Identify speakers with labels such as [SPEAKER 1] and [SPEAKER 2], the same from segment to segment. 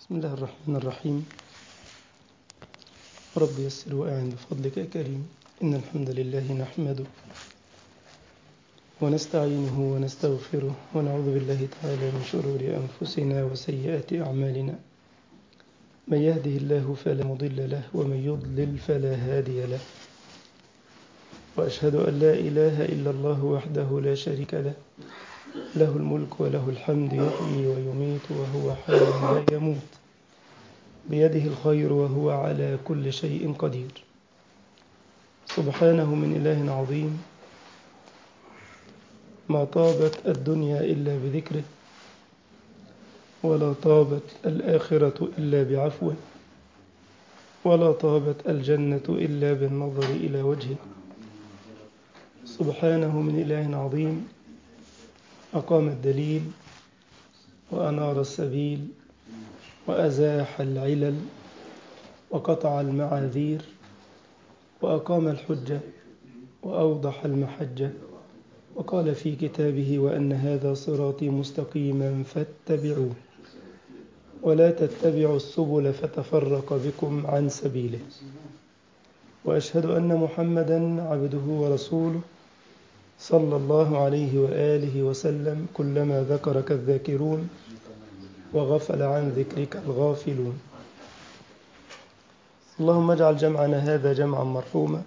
[SPEAKER 1] بسم الله الرحمن الرحيم رب يسر وأعن بفضلك يا كريم إن الحمد لله نحمده ونستعينه ونستغفره ونعوذ بالله تعالى من شرور أنفسنا وسيئات أعمالنا من يهده الله فلا مضل له ومن يضلل فلا هادي له وأشهد أن لا إله إلا الله وحده لا شريك له له الملك وله الحمد يحيي ويميت وهو حي لا يموت بيده الخير وهو على كل شيء قدير سبحانه من إله عظيم ما طابت الدنيا إلا بذكره ولا طابت الآخرة إلا بعفوه ولا طابت الجنة إلا بالنظر إلى وجهه سبحانه من إله عظيم أقام الدليل وأنار السبيل وأزاح العلل وقطع المعاذير وأقام الحجة وأوضح المحجة وقال في كتابه وأن هذا صراطي مستقيما فاتبعوه ولا تتبعوا السبل فتفرق بكم عن سبيله وأشهد أن محمدا عبده ورسوله صلى الله عليه وآله وسلم كلما ذكرك الذاكرون وغفل عن ذكرك الغافلون اللهم اجعل جمعنا هذا جمعا مرحوما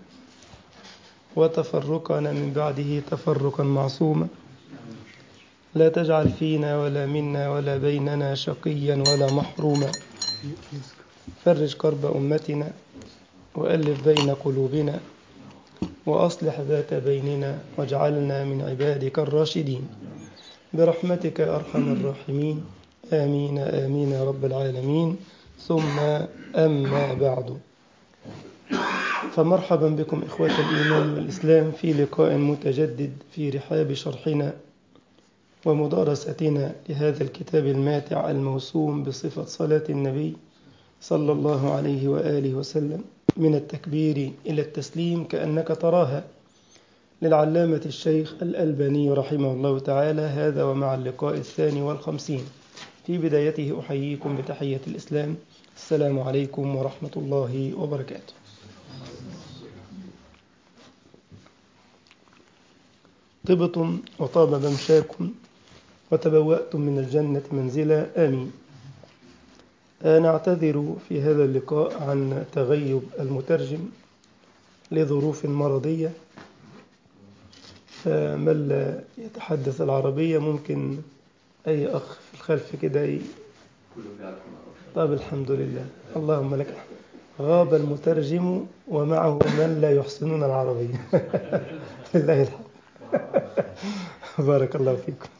[SPEAKER 1] وتفرقنا من بعده تفرقا معصوما لا تجعل فينا ولا منا ولا بيننا شقيا ولا محروما فرج كرب أمتنا وألف بين قلوبنا وأصلح ذات بيننا واجعلنا من عبادك الراشدين برحمتك يا أرحم الراحمين آمين آمين يا رب العالمين ثم أما بعد فمرحبا بكم إخوة الإيمان والإسلام في لقاء متجدد في رحاب شرحنا ومدارستنا لهذا الكتاب الماتع الموسوم بصفة صلاة النبي صلى الله عليه وآله وسلم من التكبير إلى التسليم كأنك تراها للعلامة الشيخ الألباني رحمه الله تعالى هذا ومع اللقاء الثاني والخمسين في بدايته أحييكم بتحية الإسلام السلام عليكم ورحمة الله وبركاته طبتم وطاب ممشاكم وتبوأتم من الجنة منزلا آمين نعتذر في هذا اللقاء عن تغيب المترجم لظروف مرضية فمن لا يتحدث العربية ممكن أي أخ في الخلف كده ي... طب الحمد لله اللهم لك الحمد غاب المترجم ومعه من لا يحسنون العربية لله الحمد بارك الله فيكم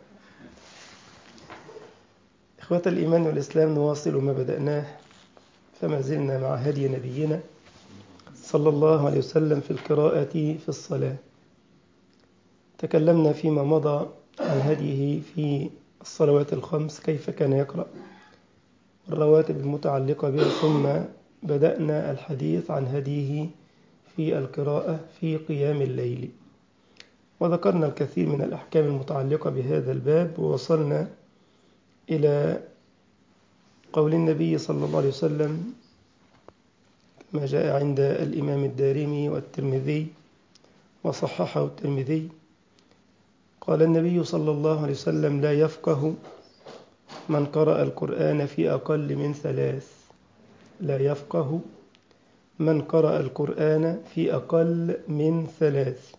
[SPEAKER 1] إخوة الإيمان والإسلام نواصل ما بدأناه فما زلنا مع هدي نبينا صلى الله عليه وسلم في القراءة في الصلاة تكلمنا فيما مضى عن هديه في الصلوات الخمس كيف كان يقرأ الرواتب المتعلقة بها ثم بدأنا الحديث عن هديه في القراءة في قيام الليل وذكرنا الكثير من الأحكام المتعلقة بهذا الباب ووصلنا إلى قول النبي صلى الله عليه وسلم كما جاء عند الإمام الدارمي والترمذي وصححه الترمذي قال النبي صلى الله عليه وسلم لا يفقه من قرأ القرآن في أقل من ثلاث لا يفقه من قرأ القرآن في أقل من ثلاث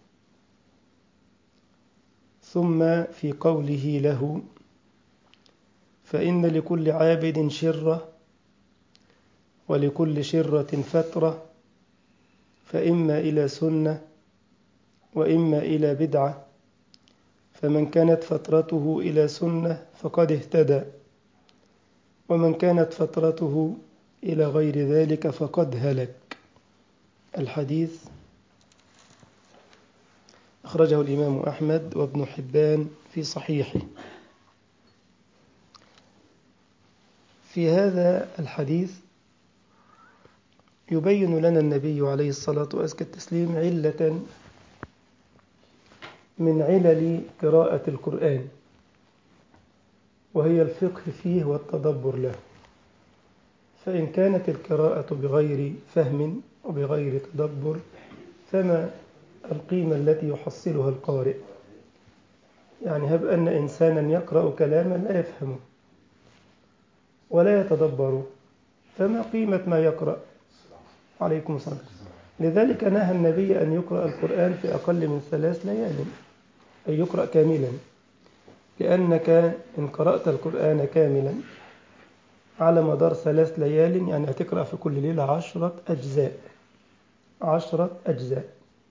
[SPEAKER 1] ثم في قوله له فإن لكل عابد شرة ولكل شرة فترة فإما إلى سنة وإما إلى بدعة فمن كانت فترته إلى سنة فقد اهتدى ومن كانت فترته إلى غير ذلك فقد هلك الحديث أخرجه الإمام أحمد وابن حبان في صحيحه في هذا الحديث يبين لنا النبي عليه الصلاة وأزكى التسليم علة من علل قراءة القرآن وهي الفقه فيه والتدبر له فإن كانت القراءة بغير فهم وبغير تدبر فما القيمة التي يحصلها القارئ يعني هب أن إنسانا يقرأ كلاما لا يفهمه ولا يتدبر فما قيمة ما يقرأ عليكم السلام لذلك نهى النبي أن يقرأ القرآن في أقل من ثلاث ليال أي يقرأ كاملا لأنك إن قرأت القرآن كاملا على مدار ثلاث ليال يعني هتقرأ في كل ليلة عشرة أجزاء عشرة أجزاء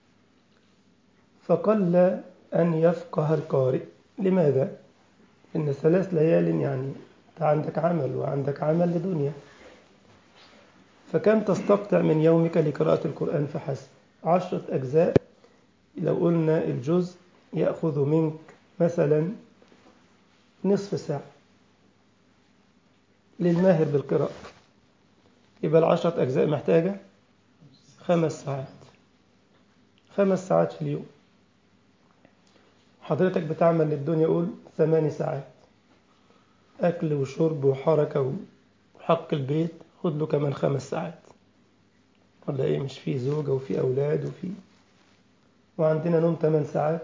[SPEAKER 1] فقل أن يفقه القارئ لماذا؟ إن ثلاث ليال يعني أنت عندك عمل وعندك عمل لدنيا فكم تستقطع من يومك لقراءة القرآن فحسب عشرة أجزاء لو قلنا الجزء يأخذ منك مثلا نصف ساعة للماهر بالقراءة يبقى العشرة أجزاء محتاجة خمس ساعات خمس ساعات في اليوم حضرتك بتعمل للدنيا قول ثماني ساعات أكل وشرب وحركة وحق البيت خد له كمان خمس ساعات ولا إيه مش في زوجة وفي أولاد وفي وعندنا نوم ثمان ساعات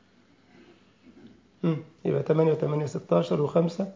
[SPEAKER 1] مم. يبقى ثمانية وثمانية ستاشر وخمسة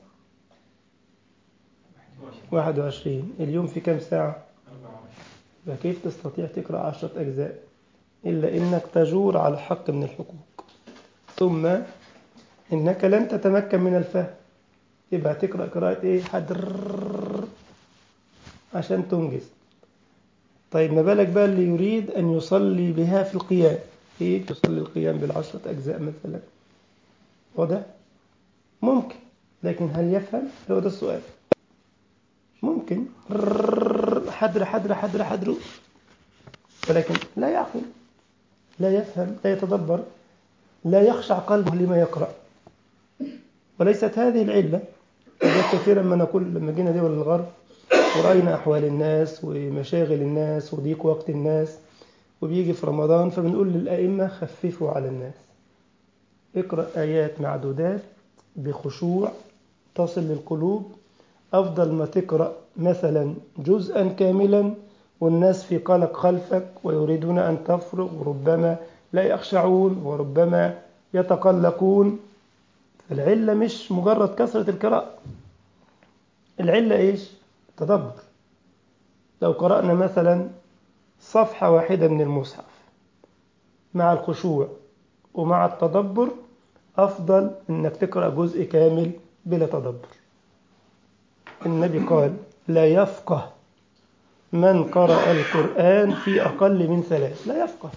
[SPEAKER 1] واحد وعشرين اليوم في كم ساعة فكيف تستطيع تقرأ عشرة أجزاء إلا إنك تجور على حق من الحقوق ثم إنك لن تتمكن من الفهم يبقى تقرأ قراءة إيه حدر عشان تنجز طيب ما بالك بقى اللي يريد أن يصلي بها في القيام كيف يصلي القيام بالعشرة أجزاء مثلا واضح ممكن لكن هل يفهم هو ده السؤال ممكن حدر حدر حدر حدر ولكن لا يعقل لا يفهم لا يتدبر لا يخشع قلبه لما يقرأ وليست هذه العلة كثيرا ما نقول لما جينا دول الغرب ورأينا أحوال الناس ومشاغل الناس وضيق وقت الناس وبيجي في رمضان فبنقول للأئمة خففوا على الناس اقرأ آيات معدودات بخشوع تصل للقلوب أفضل ما تقرأ مثلا جزءا كاملا والناس في قلق خلفك ويريدون أن تفرغ وربما لا يخشعون وربما يتقلقون العلة مش مجرد كثرة القراءة العلة إيش؟ تدبر لو قرأنا مثلا صفحة واحدة من المصحف مع الخشوع ومع التدبر أفضل أنك تقرأ جزء كامل بلا تدبر النبي قال لا يفقه من قرأ القرآن في أقل من ثلاث لا يفقه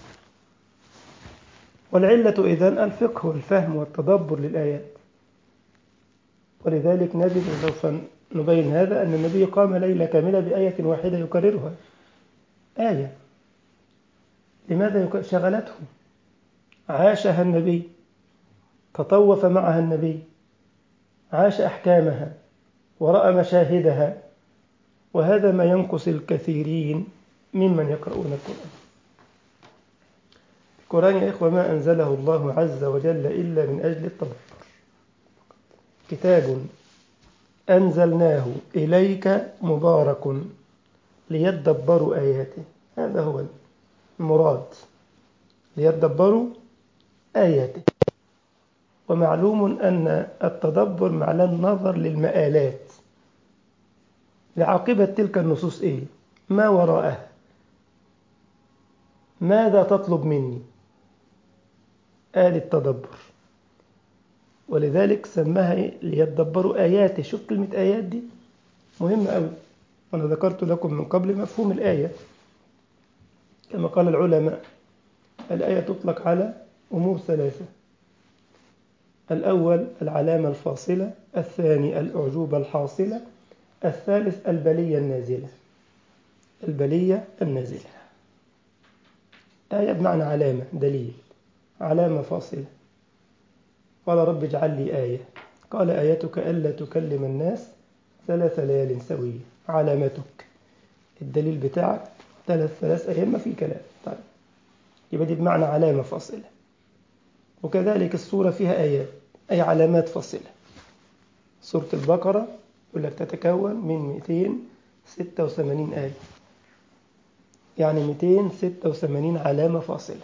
[SPEAKER 1] والعلة إذن الفقه والفهم والتدبر للآيات ولذلك نجد سوف نبين هذا أن النبي قام ليلة كاملة بآية واحدة يكررها آية لماذا شغلته عاشها النبي تطوف معها النبي عاش أحكامها ورأى مشاهدها وهذا ما ينقص الكثيرين ممن يقرؤون القرآن القرآن يا إخوة ما أنزله الله عز وجل إلا من أجل التدبر كتاب أنزلناه إليك مبارك ليدبروا آياته هذا هو المراد ليدبروا آياته ومعلوم أن التدبر معناه النظر للمآلات لعاقبة تلك النصوص إيه ما وراءها ماذا تطلب مني آل التدبر ولذلك سماها إيه؟ ليتدبروا آياته شوف كلمة آيات دي مهمة أوي وأنا ذكرت لكم من قبل مفهوم الآية كما قال العلماء الآية تطلق على أمور ثلاثة الأول العلامة الفاصلة الثاني الأعجوبة الحاصلة الثالث البلية النازلة البلية النازلة آية بمعنى علامة دليل علامة فاصلة قال رب اجعل لي آية قال آيتك ألا تكلم الناس ثلاث ليال سوية علامتك الدليل بتاعك ثلاث ثلاث أيام ما في كلام طيب يبقى دي بمعنى علامة فاصلة وكذلك السورة فيها آيات أي علامات فاصلة سورة البقرة يقول لك تتكون من 86 آية يعني 286 علامة فاصلة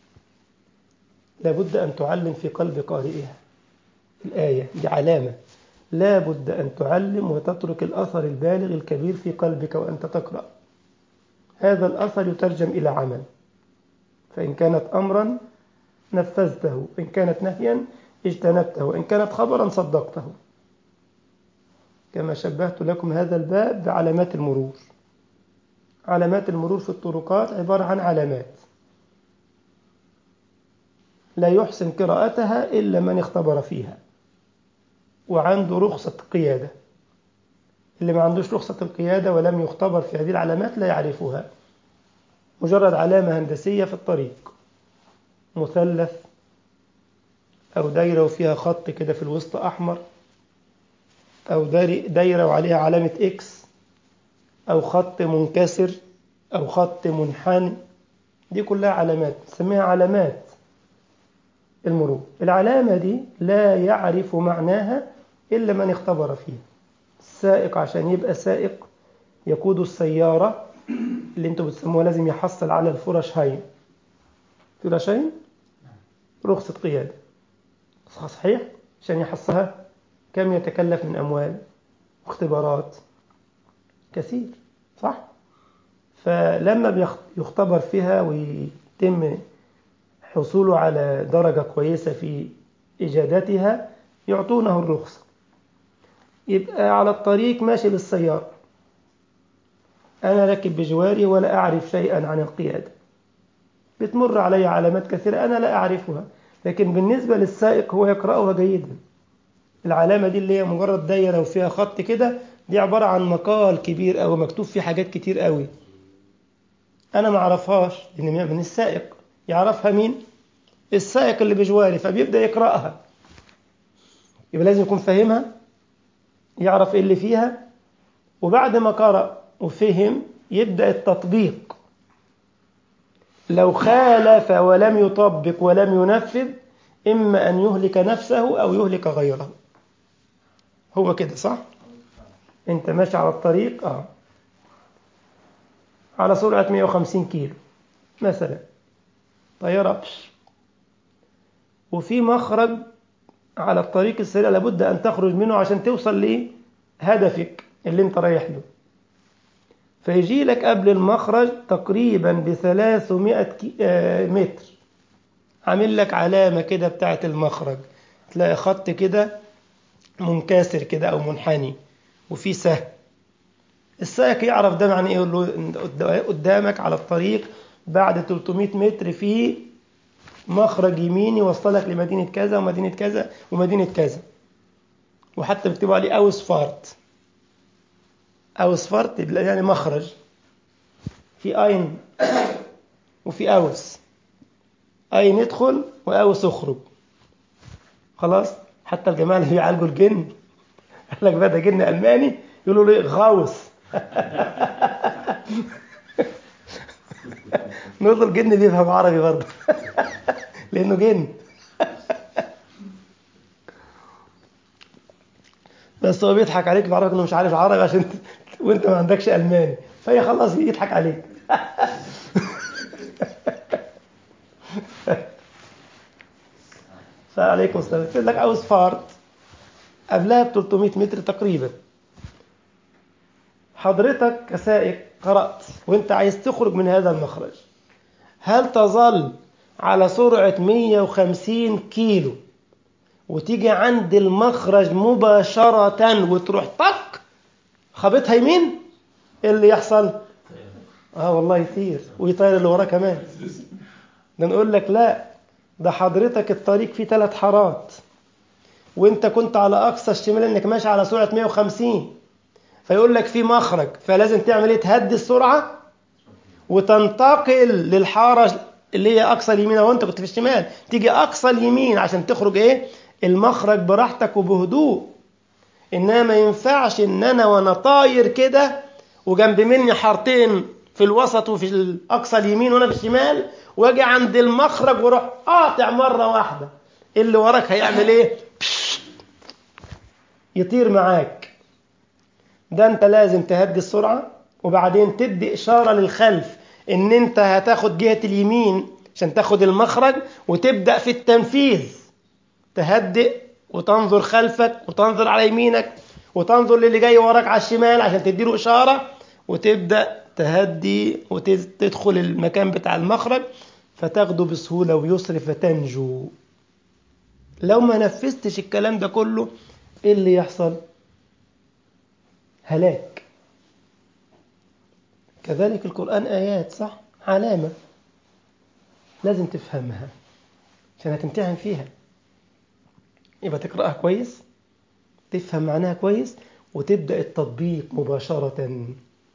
[SPEAKER 1] لابد أن تعلم في قلب قارئها الآية دي علامة لابد أن تعلم وتترك الأثر البالغ الكبير في قلبك وأنت تقرأ هذا الأثر يترجم إلى عمل فإن كانت أمرا نفذته إن كانت نهيا اجتنبته وإن كانت خبرا صدقته كما شبهت لكم هذا الباب بعلامات المرور علامات المرور في الطرقات عبارة عن علامات لا يحسن قراءتها إلا من اختبر فيها وعنده رخصة قيادة اللي ما عندوش رخصة القيادة ولم يختبر في هذه العلامات لا يعرفها مجرد علامة هندسية في الطريق مثلث أو دايرة وفيها خط كده في الوسط أحمر أو دايرة وعليها علامة إكس أو خط منكسر أو خط منحني دي كلها علامات نسميها علامات المرور العلامة دي لا يعرف معناها إلا من اختبر فيها السائق عشان يبقى سائق يقود السيارة اللي انتوا بتسموها لازم يحصل على الفرش هاي فرش هاي رخصة قيادة صحيح عشان يحصها كم يتكلف من أموال واختبارات كثير صح فلما يختبر فيها ويتم حصوله على درجة كويسة في إجادتها يعطونه الرخصة يبقى على الطريق ماشي بالسيارة أنا راكب بجواري ولا أعرف شيئا عن القيادة بتمر علي علامات كثيرة أنا لا أعرفها لكن بالنسبة للسائق هو يقرأها جيدا العلامة دي اللي هي مجرد دايرة وفيها خط كده دي عبارة عن مقال كبير أو مكتوب فيه حاجات كتير قوي أنا ما أعرفهاش لأن من السائق يعرفها مين؟ السائق اللي بجواري فبيبدأ يقرأها يبقى لازم يكون فاهمها يعرف إيه اللي فيها وبعد ما قرأ وفهم يبدأ التطبيق لو خالف ولم يطبق ولم ينفذ إما أن يهلك نفسه أو يهلك غيره هو كده صح؟ أنت ماشي على الطريق آه على سرعة 150 كيلو مثلا طيارة بش. وفي مخرج على الطريق السريع لابد أن تخرج منه عشان توصل لهدفك اللي أنت رايح له فيجي لك قبل المخرج تقريبا ب 300 متر عامل لك علامة كده بتاعة المخرج تلاقي خط كده منكسر كده أو منحني وفي سهم السائق يعرف ده معنى ايه يقول له قدامك على الطريق بعد 300 متر في مخرج يميني وصلك لمدينة كذا ومدينة كذا ومدينة كذا وحتى بيكتبوا عليه أوسفارت أوسفارت يعني مخرج في أين وفي أوس أين يدخل وأوس يخرج خلاص حتى الجماعة اللي بيعالجوا الجن قال لك بقى ده جن ألماني يقولوا له غاوس نقول الجن بيفهم عربي برضه لأنه جن بس هو بيضحك عليك بعرفك انه مش عارف عربي عشان وانت ما عندكش الماني فهي خلاص يضحك عليك فعليكم السلام يقول لك اوسفارت قبلها ب 300 متر تقريبا حضرتك كسائق قرأت وانت عايز تخرج من هذا المخرج هل تظل على سرعة 150 كيلو وتيجي عند المخرج مباشرة وتروح طق خبطها يمين ايه اللي يحصل اه والله يطير ويطير اللي وراه كمان ده نقول لك لا ده حضرتك الطريق فيه ثلاث حارات وانت كنت على اقصى الشمال انك ماشي على سرعه 150 فيقول لك في مخرج فلازم تعمل ايه تهدي السرعه وتنتقل للحاره اللي هي اقصى اليمين او انت كنت في الشمال تيجي اقصى اليمين عشان تخرج ايه المخرج براحتك وبهدوء انما ما ينفعش ان انا وانا طاير كده وجنب مني حارتين في الوسط وفي الاقصى اليمين وانا في الشمال واجي عند المخرج واروح قاطع مره واحده اللي وراك هيعمل ايه يطير معاك ده انت لازم تهدي السرعه وبعدين تدي إشارة للخلف إن أنت هتاخد جهة اليمين عشان تاخد المخرج وتبدأ في التنفيذ تهدئ وتنظر خلفك وتنظر على يمينك وتنظر للي جاي وراك على الشمال عشان تديله إشارة وتبدأ تهدي وتدخل المكان بتاع المخرج فتاخده بسهولة ويسر فتنجو لو ما نفذتش الكلام ده كله ايه اللي يحصل هلاك كذلك القرآن آيات صح علامة لازم تفهمها عشان هتمتحن فيها يبقى تقرأها كويس تفهم معناها كويس وتبدأ التطبيق مباشرة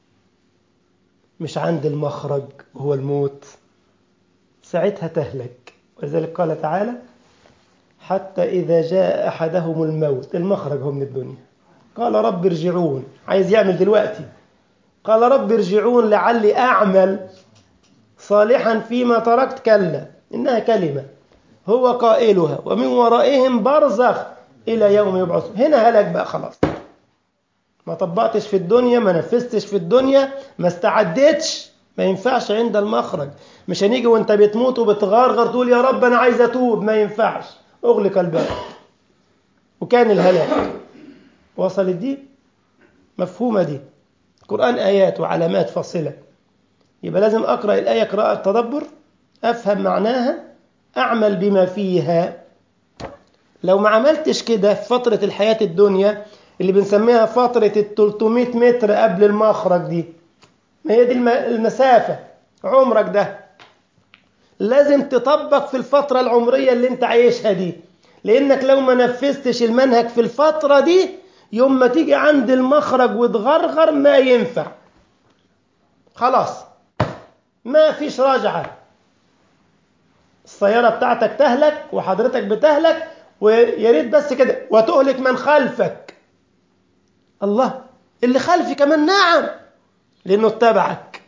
[SPEAKER 1] مش عند المخرج هو الموت ساعتها تهلك ولذلك قال تعالى حتى إذا جاء أحدهم الموت المخرج هو من الدنيا قال رب ارجعون عايز يعمل دلوقتي قال رب ارجعون لعلي أعمل صالحا فيما تركت كلا إنها كلمة هو قائلها ومن ورائهم برزخ إلى يوم يبعث هنا هلك بقى خلاص ما طبقتش في الدنيا ما نفذتش في الدنيا ما استعدتش ما ينفعش عند المخرج مش هنيجي وانت بتموت وبتغرغر تقول يا رب انا عايز اتوب ما ينفعش اغلق الباب وكان الهلاك وصلت دي مفهومة دي القرآن آيات وعلامات فاصلة يبقى لازم أقرأ الآية قراءة تدبر أفهم معناها أعمل بما فيها لو ما عملتش كده في فترة الحياة الدنيا اللي بنسميها فترة ال 300 متر قبل المخرج دي ما هي دي المسافة عمرك ده لازم تطبق في الفترة العمرية اللي انت عايشها دي لانك لو ما نفذتش المنهج في الفترة دي يوم ما تيجي عند المخرج وتغرغر ما ينفع خلاص ما فيش راجعة السيارة بتاعتك تهلك وحضرتك بتهلك ويا ريت بس كده وتهلك من خلفك الله اللي خلفي كمان نعم لانه اتبعك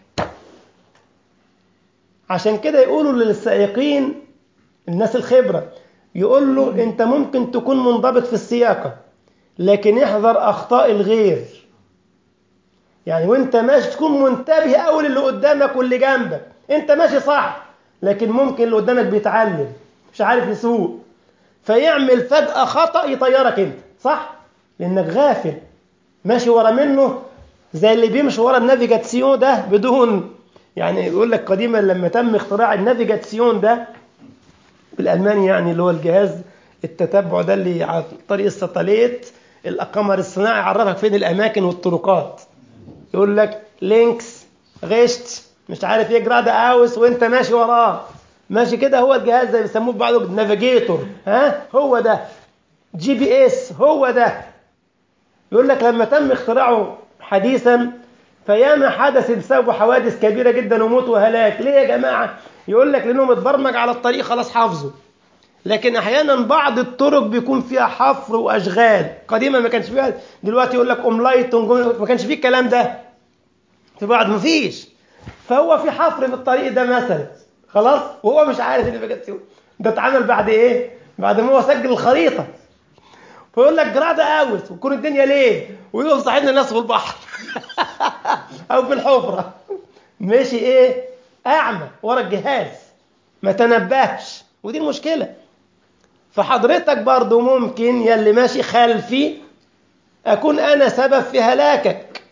[SPEAKER 1] عشان كده يقولوا للسائقين الناس الخبرة يقول له انت ممكن تكون منضبط في السياقة لكن احذر اخطاء الغير يعني وانت ماشي تكون منتبه قوي للي قدامك واللي جنبك انت ماشي صح لكن ممكن اللي قدامك بيتعلم مش عارف يسوق فيعمل فجأة خطأ يطيرك انت صح لانك غافل ماشي ورا منه زي اللي بيمشي ورا النافيجاتسيون ده بدون يعني يقول لك قديما لما تم اختراع النافيجاتسيون ده بالالماني يعني اللي هو الجهاز التتبع ده اللي عن طريق الساتلايت القمر الصناعي يعرفك فين الاماكن والطرقات يقول لك لينكس غشت مش عارف ايه جراد اوس وانت ماشي وراه ماشي كده هو الجهاز ده بيسموه بعضه نافيجيتور ها هو ده جي بي اس هو ده يقول لك لما تم اختراعه حديثا فياما حدث بسببه حوادث كبيره جدا وموت وهلاك ليه يا جماعه يقول لك لانه متبرمج على الطريق خلاص حافظه لكن احيانا بعض الطرق بيكون فيها حفر واشغال قديما ما كانش فيها دلوقتي يقول لك املايت ما كانش فيه الكلام ده في بعض ما فيش فهو في حفر في الطريق ده مثلا خلاص وهو مش عارف النافيجاسيون ده اتعمل بعد ايه بعد ما هو سجل الخريطه فيقول لك جراد اوس وتكون الدنيا ليه ويقوم صاحبنا الناس في البحر او في الحفره ماشي ايه اعمى ورا الجهاز ما تنبهش ودي المشكله فحضرتك برضو ممكن يلي ماشي خلفي اكون انا سبب في هلاكك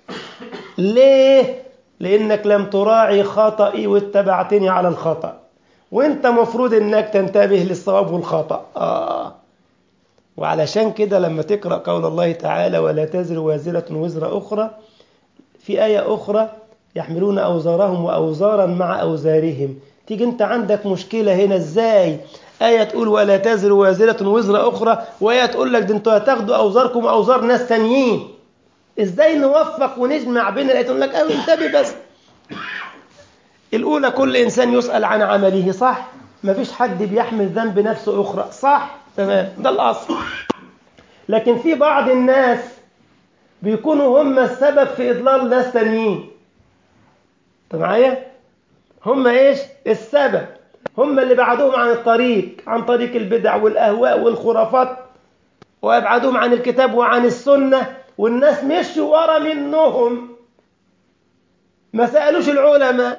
[SPEAKER 1] ليه لانك لم تراعي خطئي واتبعتني على الخطا وانت مفروض انك تنتبه للصواب والخطا آه. وعلشان كده لما تقرأ قول الله تعالى ولا تزر وازرة وزر أخرى في آية أخرى يحملون أوزارهم وأوزارا مع أوزارهم تيجي أنت عندك مشكلة هنا إزاي آية تقول ولا تزر وازرة وزر أخرى وآية تقول لك ده أنتوا هتاخدوا أوزاركم وأوزار ناس تانيين إزاي نوفق ونجمع بين الآيات يقول لك أيوة انتبه بس الأولى كل إنسان يسأل عن عمله صح مفيش حد بيحمل ذنب نفسه أخرى صح تمام ده الأصل لكن في بعض الناس بيكونوا هم السبب في إضلال ناس تانيين انت معايا هم ايش السبب هم اللي بعدوهم عن الطريق عن طريق البدع والأهواء والخرافات وأبعدوهم عن الكتاب وعن السنة والناس مشوا ورا منهم ما سألوش العلماء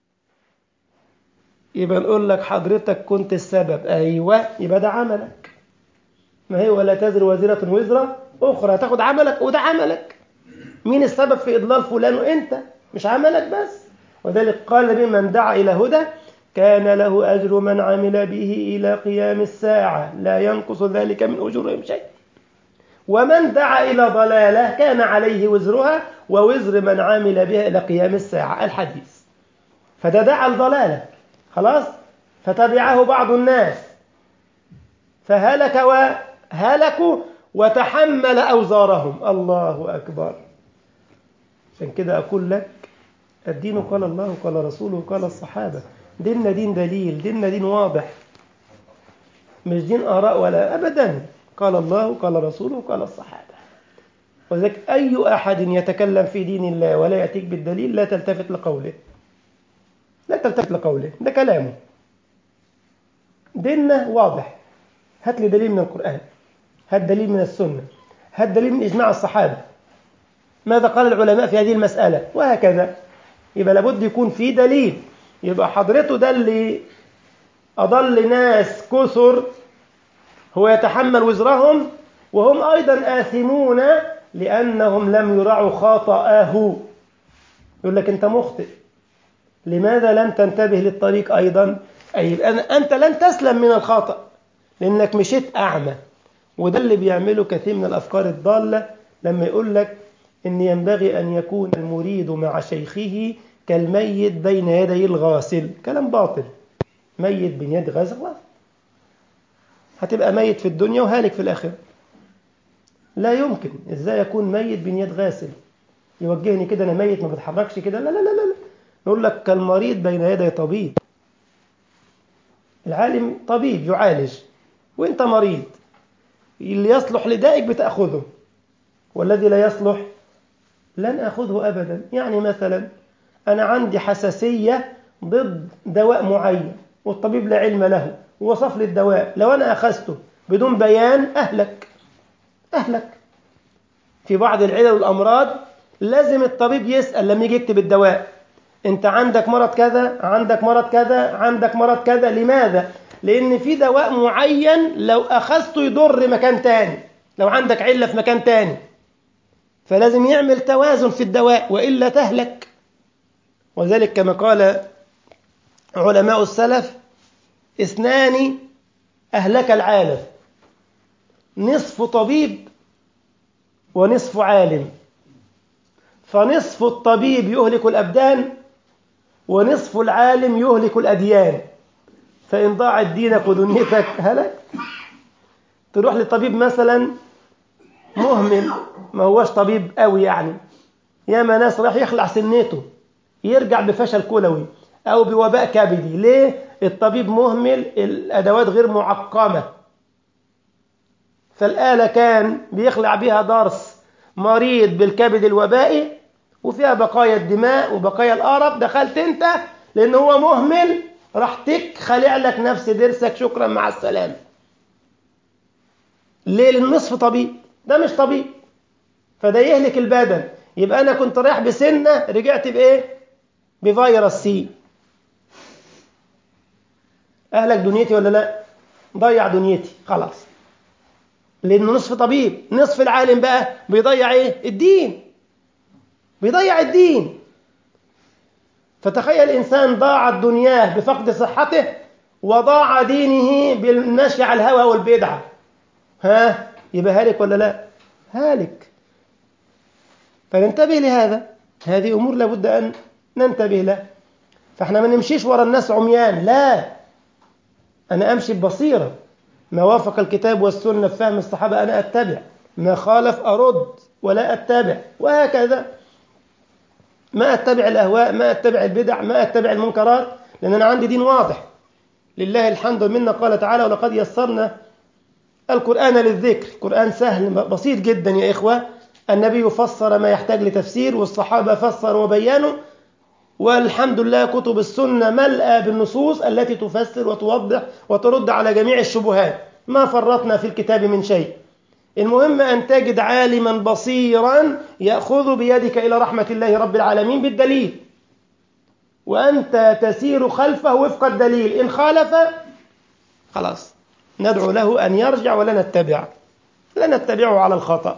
[SPEAKER 1] يبقى نقول لك حضرتك كنت السبب أيوة يبقى ده عملك ما هي ولا تزر وزيرة وزرة أخرى تاخد عملك وده عملك مين السبب في إضلال فلان وأنت مش عملك بس وذلك قال النبي من دعا إلى هدى كان له أجر من عمل به إلى قيام الساعة لا ينقص ذلك من أجورهم شيء ومن دعا إلى ضلالة كان عليه وزرها ووزر من عمل بها إلى قيام الساعة الحديث فده دعا الضلالة خلاص فتبعه بعض الناس فهلك وهلكوا وتحمل أوزارهم الله أكبر عشان كده أقول لك الدين قال الله قال رسوله قال الصحابة ديننا دين دليل ديننا دين واضح مش دين آراء ولا أبدا قال الله قال رسوله قال الصحابة وذلك أي أحد يتكلم في دين الله ولا يأتيك بالدليل لا تلتفت لقوله لا تلتفت لقوله ده كلامه ديننا واضح هات لي دليل من القرآن هات دليل من السنة هات دليل من إجماع الصحابة ماذا قال العلماء في هذه المسألة وهكذا يبقى لابد يكون في دليل يبقى حضرته ده اللي أضل ناس كثر هو يتحمل وزرهم وهم أيضا آثمون لأنهم لم يرعوا خطأه يقول لك أنت مخطئ لماذا لم تنتبه للطريق أيضا أي أنت لن تسلم من الخطأ لأنك مشيت أعمى وده اللي بيعمله كثير من الأفكار الضالة لما يقول لك إن ينبغي أن يكون المريد مع شيخه كالميت بين يدي الغاسل كلام باطل ميت بين يد غاسل خلاص هتبقى ميت في الدنيا وهالك في الآخرة لا يمكن إزاي يكون ميت بين يد غاسل يوجهني كده أنا ميت ما بتحركش كده لا لا لا لا نقول لك كالمريض بين يدي طبيب العالم طبيب يعالج وانت مريض اللي يصلح لدائك بتأخذه والذي لا يصلح لن أخذه أبدا يعني مثلا أنا عندي حساسية ضد دواء معين والطبيب لا علم له ووصف لي الدواء لو أنا أخذته بدون بيان أهلك أهلك في بعض العلل والأمراض لازم الطبيب يسأل لما يجي يكتب الدواء أنت عندك مرض كذا عندك مرض كذا عندك مرض كذا لماذا؟ لأن في دواء معين لو أخذته يضر مكان تاني لو عندك علة في مكان تاني فلازم يعمل توازن في الدواء وإلا تهلك وذلك كما قال علماء السلف اثنان أهلك العالم نصف طبيب ونصف عالم فنصف الطبيب يهلك الأبدان ونصف العالم يهلك الأديان فإن ضاعت دينك ودنيتك هلك تروح لطبيب مثلا مهمل ما هوش طبيب قوي يعني ياما ناس راح يخلع سنته يرجع بفشل كلوي أو بوباء كبدي ليه؟ الطبيب مهمل الأدوات غير معقمة فالآلة كان بيخلع بها ضرس مريض بالكبد الوبائي وفيها بقايا الدماء وبقايا القرف دخلت انت لان هو مهمل راح تك خلع لك نفس ضرسك شكرا مع السلامه ليه للنصف طبيب ده مش طبيب فده يهلك البدن يبقى انا كنت رايح بسنه رجعت بايه بفيروس سي اهلك دنيتي ولا لا ضيع دنيتي خلاص لانه نصف طبيب نصف العالم بقى بيضيع ايه الدين بيضيع الدين فتخيل إنسان ضاعت دنياه بفقد صحته وضاع دينه بالمشي على الهوى والبدعة ها يبقى هالك ولا لا هالك فننتبه لهذا هذه أمور لابد أن ننتبه لها فاحنا ما نمشيش ورا الناس عميان لا أنا أمشي ببصيرة ما وافق الكتاب والسنة في فهم الصحابة أنا أتبع ما خالف أرد ولا أتبع وهكذا ما أتبع الأهواء ما أتبع البدع ما أتبع المنكرات لأن أنا عندي دين واضح لله الحمد منا قال تعالى ولقد يسرنا القرآن للذكر القرآن سهل بسيط جدا يا إخوة النبي فسر ما يحتاج لتفسير والصحابة فسروا وبيانوا والحمد لله كتب السنة ملأى بالنصوص التي تفسر وتوضح وترد على جميع الشبهات ما فرطنا في الكتاب من شيء المهم أن تجد عالما بصيرا يأخذ بيدك إلى رحمة الله رب العالمين بالدليل وأنت تسير خلفه وفق الدليل إن خالف خلاص ندعو له أن يرجع ولا نتبع لا نتبعه على الخطأ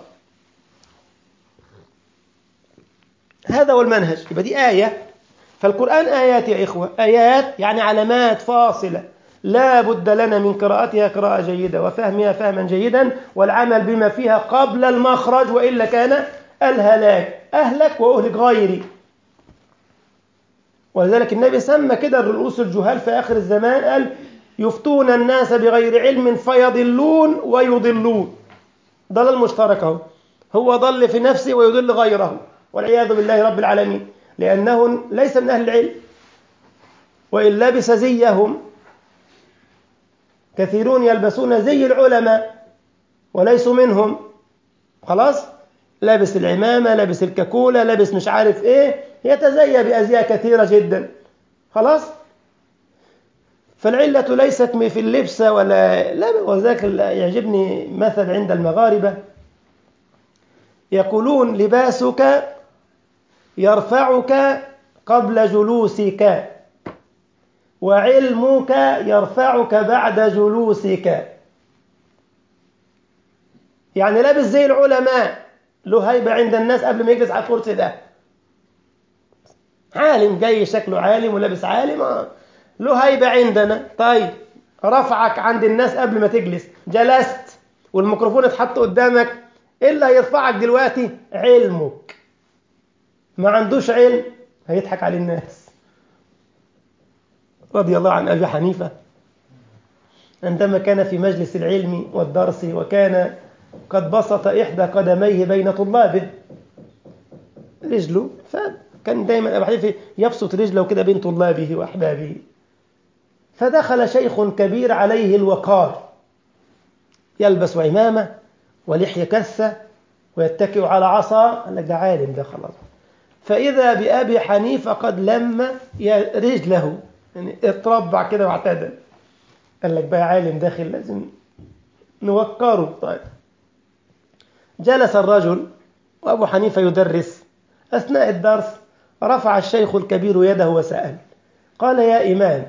[SPEAKER 1] هذا هو المنهج يبقى دي آية فالقرآن آيات يا إخوة آيات يعني علامات فاصلة لا بد لنا من قراءتها قراءة جيدة وفهمها فهما جيدا والعمل بما فيها قبل المخرج وإلا كان الهلاك أهلك وأهلك غيري ولذلك النبي سمى كده الرؤوس الجهال في آخر الزمان قال يفتون الناس بغير علم فيضلون ويضلون ضلال مشترك اهو هو ضل في نفسه ويضل غيره والعياذ بالله رب العالمين لأنه ليس من أهل العلم وإن لبس زيهم كثيرون يلبسون زي العلماء وليسوا منهم خلاص لابس العمامة لابس الكاكولا لابس مش عارف ايه يتزيى بأزياء كثيرة جدا خلاص فالعلة ليست في اللبس ولا لا وذاك يعجبني مثل عند المغاربة يقولون لباسك يرفعك قبل جلوسك وعلمك يرفعك بعد جلوسك يعني لابس زي العلماء له هيبة عند الناس قبل ما يجلس على الكرسي ده عالم جاي شكله عالم ولابس عالم له هيبة عندنا طيب رفعك عند الناس قبل ما تجلس جلست والميكروفون اتحط قدامك ايه اللي هيرفعك دلوقتي علمك ما عندوش علم هيضحك على الناس رضي الله عن أبي حنيفة عندما كان في مجلس العلم والدرس وكان قد بسط إحدى قدميه بين طلابه رجله فكان دايما أبو حنيفة يبسط رجله كده بين طلابه وأحبابه فدخل شيخ كبير عليه الوقار يلبس عمامة ولحية كثة ويتكئ على عصا قال لك ده عالم ده خلاص فإذا بأبي حنيفة قد لم رجله يعني اتربع كده واعتدل قال لك بقى عالم داخل لازم نوقره طيب جلس الرجل وأبو حنيفة يدرس أثناء الدرس رفع الشيخ الكبير يده وسأل قال يا إمام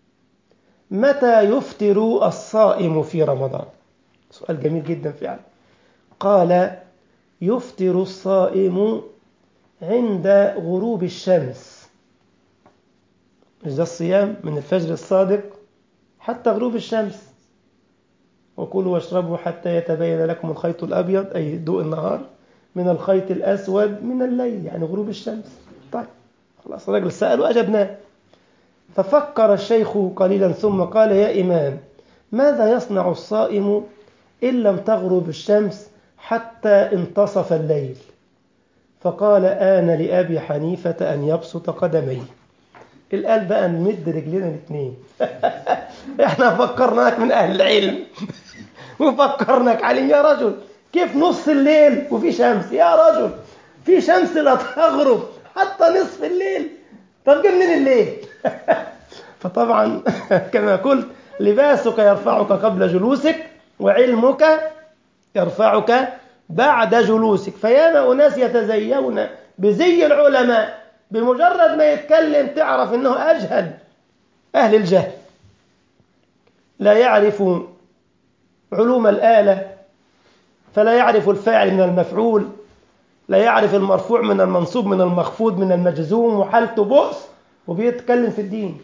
[SPEAKER 1] متى يفطر الصائم في رمضان سؤال جميل جدا فعلا قال يفطر الصائم عند غروب الشمس مش ده الصيام من الفجر الصادق حتى غروب الشمس وكلوا واشربوا حتى يتبين لكم الخيط الأبيض أي ضوء النهار من الخيط الأسود من الليل يعني غروب الشمس طيب خلاص الراجل سأل وأجبناه ففكر الشيخ قليلا ثم قال يا إمام ماذا يصنع الصائم إن لم تغرب الشمس حتى انتصف الليل فقال آن لأبي حنيفة أن يبسط قدميه الآن بقى نمد رجلنا الاثنين احنا فكرناك من أهل العلم وفكرناك عليم يا رجل كيف نص الليل وفي شمس يا رجل في شمس لا تغرب حتى نصف الليل طب جه منين الليل فطبعا كما قلت لباسك يرفعك قبل جلوسك وعلمك يرفعك بعد جلوسك فياما أناس يتزيون بزي العلماء بمجرد ما يتكلم تعرف أنه أجهل أهل الجهل لا يعرف علوم الآلة فلا يعرف الفاعل من المفعول لا يعرف المرفوع من المنصوب من المخفوض من المجزوم وحالته بؤس وبيتكلم في الدين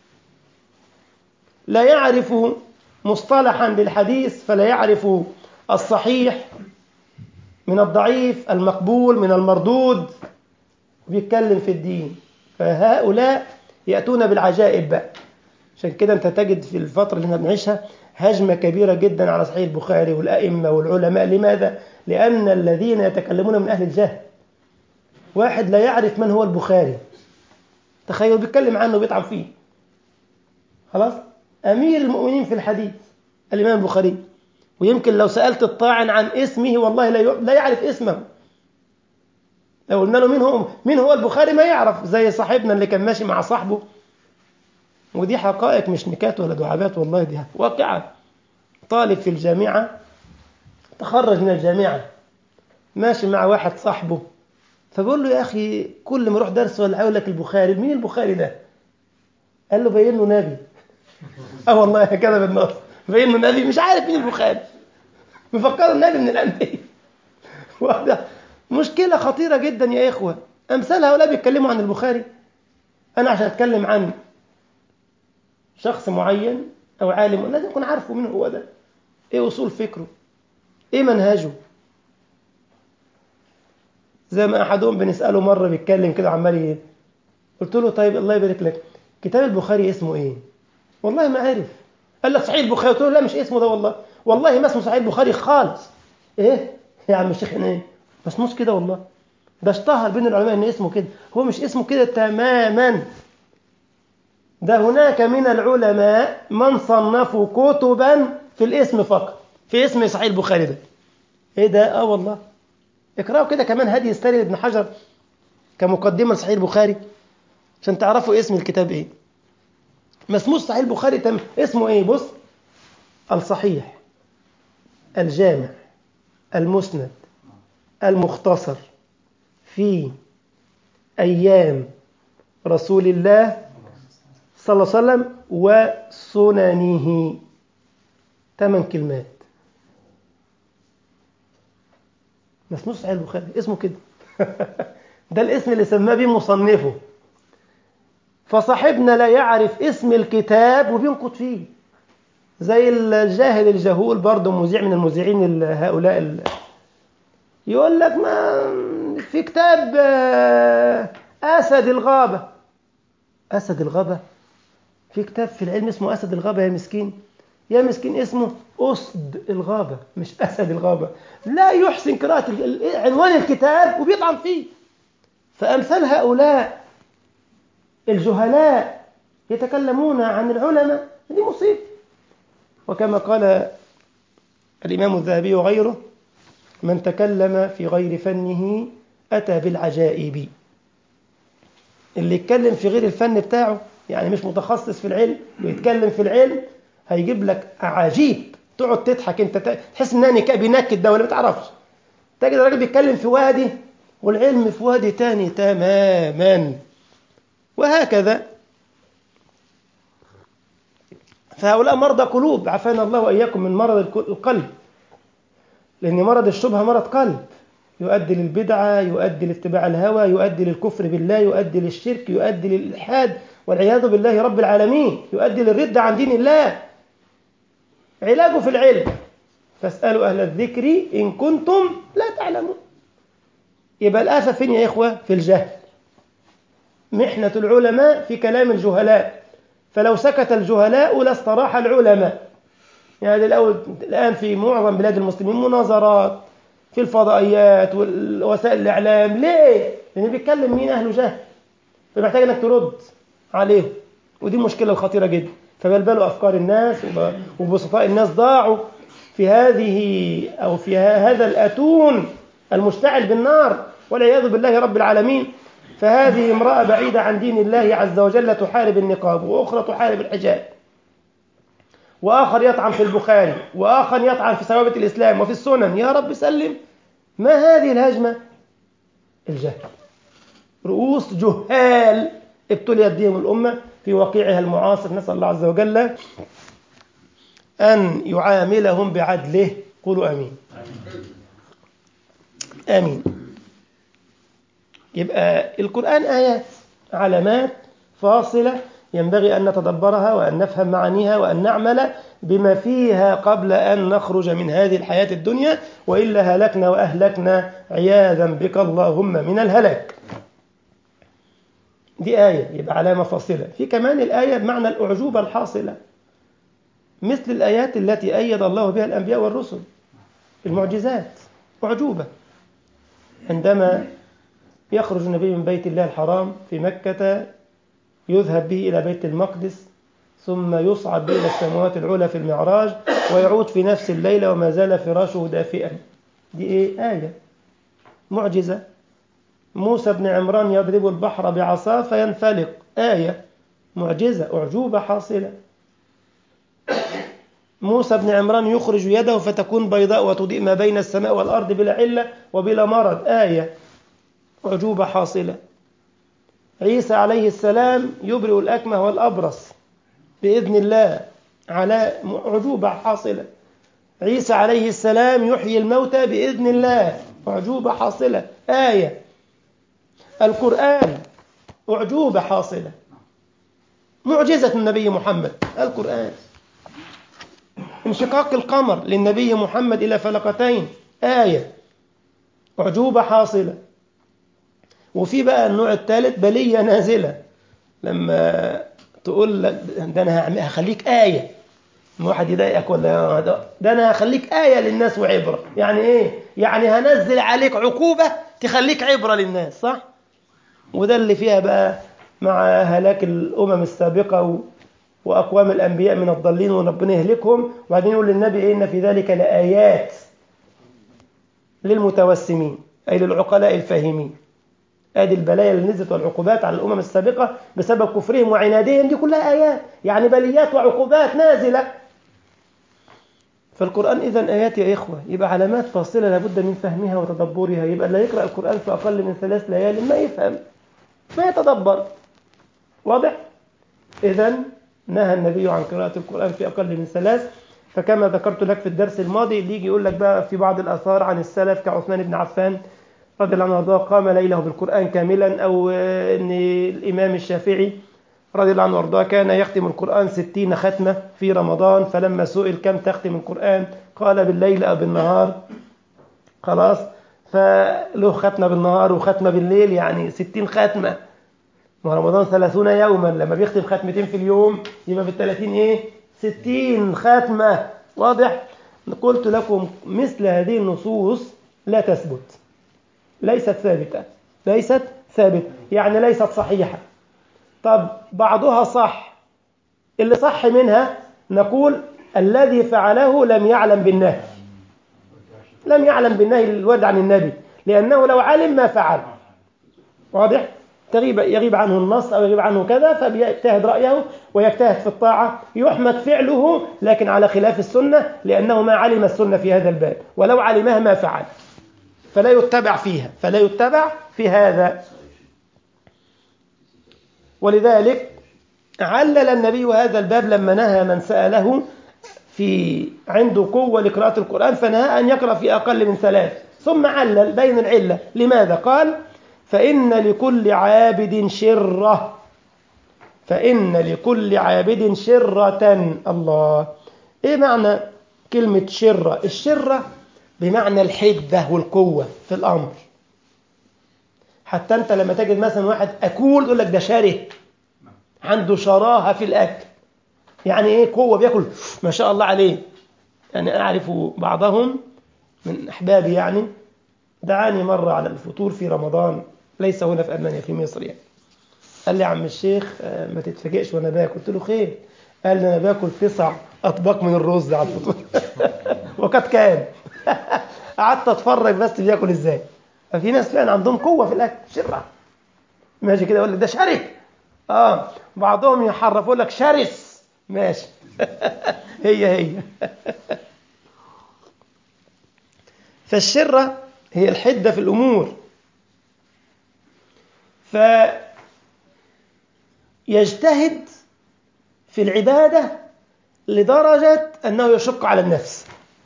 [SPEAKER 1] لا يعرف مصطلحا للحديث فلا يعرف الصحيح من الضعيف المقبول من المردود بيتكلم في الدين فهؤلاء يأتون بالعجائب بقى عشان كده انت تجد في الفترة اللي احنا بنعيشها هجمة كبيرة جدا على صحيح البخاري والأئمة والعلماء لماذا؟ لأن الذين يتكلمون من أهل الجهل واحد لا يعرف من هو البخاري تخيل بيتكلم عنه وبيطعن فيه خلاص أمير المؤمنين في الحديث الإمام البخاري ويمكن لو سألت الطاعن عن اسمه والله لا لا يعرف اسمه لو قلنا له مين هو مين هو البخاري ما يعرف زي صاحبنا اللي كان ماشي مع صاحبه ودي حقائق مش نكات ولا دعابات والله دي واقعة طالب في الجامعة تخرج من الجامعة ماشي مع واحد صاحبه فبقول له يا أخي كل ما أروح درس ولا أقول لك البخاري مين البخاري ده؟ قال له باين له نبي اه والله كده بالنص باين له نبي مش عارف مين البخاري مفكر النبي من الأنبياء وهذا مشكلة خطيرة جدا يا إخوة أمثال هؤلاء بيتكلموا عن البخاري أنا عشان أتكلم عن شخص معين أو عالم لازم أكون عارفه مين هو ده إيه أصول فكره إيه منهجه زي ما أحدهم بنسأله مرة بيتكلم كده عمال إيه قلت له طيب الله يبارك لك كتاب البخاري اسمه إيه والله ما عارف قال لك صحيح البخاري قلت له لا مش اسمه ده والله والله ما اسمه صحيح البخاري خالص إيه يا عم الشيخ إيه ما اسموش كده والله ده اشتهر بين العلماء ان اسمه كده هو مش اسمه كده تماما ده هناك من العلماء من صنفوا كتبا في الاسم فقط في اسم صحيح البخاري ده ايه ده اه والله اقرأوا كده كمان هدي يستري ابن حجر كمقدمة لصحيح البخاري عشان تعرفوا اسم الكتاب ايه ما اسموش صحيح البخاري تم اسمه ايه بص الصحيح الجامع المسند المختصر في أيام رسول الله صلى الله عليه وسلم وسننه ثمان كلمات ما اسموش صحيح البخاري اسمه كده ده الاسم اللي سماه بيه مصنفه فصاحبنا لا يعرف اسم الكتاب وبينقد فيه زي الجاهل الجهول برضه مذيع من المذيعين هؤلاء ال... يقول لك ما في كتاب أسد الغابة أسد الغابة في كتاب في العلم اسمه أسد الغابة يا مسكين يا مسكين اسمه أسد الغابة مش أسد الغابة لا يحسن قراءة عنوان الكتاب وبيطعن فيه فأمثال هؤلاء الجهلاء يتكلمون عن العلماء دي مصيبة وكما قال الإمام الذهبي وغيره من تكلم في غير فنه أتى بالعجائب اللي يتكلم في غير الفن بتاعه يعني مش متخصص في العلم ويتكلم في العلم هيجيب لك أعاجيب تقعد تضحك انت تحس انها بينكد ده ولا ما تعرفش تجد الراجل بيتكلم في وادي والعلم في وادي تاني تماما وهكذا فهؤلاء مرضى قلوب عافانا الله وإياكم من مرض القلب لأن مرض الشبهة مرض قلب يؤدي للبدعة يؤدي لاتباع الهوى يؤدي للكفر بالله يؤدي للشرك يؤدي للإلحاد والعياذ بالله رب العالمين يؤدي للردة عن دين الله علاجه في العلم فاسألوا أهل الذكر إن كنتم لا تعلمون يبقى الآفة فين يا إخوة في الجهل محنة العلماء في كلام الجهلاء فلو سكت الجهلاء لاستراح العلماء يعني الأول الآن في معظم بلاد المسلمين مناظرات في الفضائيات ووسائل الإعلام ليه؟ لأن بيتكلم مين أهله جهل فمحتاج أنك ترد عليهم ودي المشكلة الخطيرة جدا فبلبلوا أفكار الناس وبسطاء الناس ضاعوا في هذه أو في هذا الأتون المشتعل بالنار والعياذ بالله رب العالمين فهذه امرأة بعيدة عن دين الله عز وجل تحارب النقاب وأخرى تحارب الحجاب وآخر يطعن في البخاري وآخر يطعن في ثوابت الإسلام وفي السنن يا رب سلم ما هذه الهجمة الجهل رؤوس جهال ابتليت بهم الأمة في وقيعها المعاصر نسأل الله عز وجل أن يعاملهم بعدله قولوا أمين آمين يبقى القرآن آيات علامات فاصلة ينبغي أن نتدبرها وأن نفهم معانيها وأن نعمل بما فيها قبل أن نخرج من هذه الحياة الدنيا وإلا هلكنا وأهلكنا عياذا بك اللهم من الهلاك دي آية يبقى علامة فاصلة في كمان الآية بمعنى الأعجوبة الحاصلة مثل الآيات التي أيد الله بها الأنبياء والرسل المعجزات أعجوبة عندما يخرج النبي من بيت الله الحرام في مكة يذهب به إلى بيت المقدس ثم يصعد به إلى السماوات العلى في المعراج ويعود في نفس الليلة وما زال فراشه دافئا دي إيه آية معجزة موسى بن عمران يضرب البحر بعصاه فينفلق آية معجزة أعجوبة حاصلة موسى بن عمران يخرج يده فتكون بيضاء وتضيء ما بين السماء والأرض بلا علة وبلا مرض آية أعجوبة حاصلة عيسى عليه السلام يبرئ الأكمه والأبرص بإذن الله على أعجوبة حاصلة عيسى عليه السلام يحيي الموتى بإذن الله أعجوبة حاصلة آية القرآن أعجوبة حاصلة معجزة النبي محمد القرآن انشقاق القمر للنبي محمد إلى فلقتين آية أعجوبة حاصلة وفي بقى النوع الثالث بلية نازلة لما تقول لك ده أنا هخليك آية واحد يضايقك ولا ده أنا هخليك آية للناس وعبرة يعني إيه؟ يعني هنزل عليك عقوبة تخليك عبرة للناس صح؟ وده اللي فيها بقى مع هلاك الأمم السابقة و... وأقوام الأنبياء من الضالين وربنا يهلكهم وبعدين يقول للنبي إيه إن في ذلك لآيات للمتوسمين أي للعقلاء الفاهمين ادي البلايا اللي نزلت والعقوبات على الامم السابقه بسبب كفرهم وعنادهم دي كلها ايات يعني بليات وعقوبات نازله فالقران اذا ايات يا اخوه يبقى علامات فاصله لابد من فهمها وتدبرها يبقى اللي يقرا القران في اقل من ثلاث ليال ما يفهم ما يتدبر واضح اذا نهى النبي عن قراءه القران في اقل من ثلاث فكما ذكرت لك في الدرس الماضي اللي يجي يقول لك بقى في بعض الاثار عن السلف كعثمان بن عفان رضي الله عنه وارضاه قام ليله بالقرآن كاملا أو أن الإمام الشافعي رضي الله عنه وارضاه كان يختم القرآن ستين ختمة في رمضان فلما سئل كم تختم القرآن قال بالليل أو بالنهار خلاص فله ختمة بالنهار وختمة بالليل يعني ستين ختمة ورمضان ثلاثون يوما لما بيختم ختمتين في اليوم يبقى في الثلاثين إيه ستين ختمة واضح قلت لكم مثل هذه النصوص لا تثبت ليست ثابتة ليست ثابتة يعني ليست صحيحة طب بعضها صح اللي صح منها نقول الذي فعله لم يعلم بالنهي لم يعلم بالنهي الورد عن النبي لأنه لو علم ما فعل واضح تغيب يغيب عنه النص أو يغيب عنه كذا فبيجتهد رأيه ويجتهد في الطاعة يحمد فعله لكن على خلاف السنة لأنه ما علم السنة في هذا الباب ولو علمها ما فعل فلا يتبع فيها فلا يتبع في هذا ولذلك علل النبي هذا الباب لما نهى من سأله في عنده قوة لقراءة القرآن فنهى أن يقرأ في أقل من ثلاث ثم علل بين العلة لماذا قال فإن لكل عابد شرة فإن لكل عابد شرة الله إيه معنى كلمة شرة الشرة بمعنى الحدة والقوة في الأمر حتى أنت لما تجد مثلا واحد أكول يقول لك ده شره عنده شراهة في الأكل يعني إيه قوة بياكل ما شاء الله عليه يعني أعرف بعضهم من أحبابي يعني دعاني مرة على الفطور في رمضان ليس هنا في ألمانيا في مصر يعني قال لي يا عم الشيخ ما تتفاجئش وأنا باكل قلت له خير قال لي أنا باكل تسع أطباق من الرز على الفطور وقد كان قعدت اتفرج بس بياكل ازاي ففي ناس فعلا عندهم قوه في الاكل شرع ماشي كده يقول لك ده شرس اه بعضهم يحرفوا لك شرس ماشي هي هي فالشرة هي الحدة في الأمور فيجتهد في العبادة لدرجة أنه يشق على النفس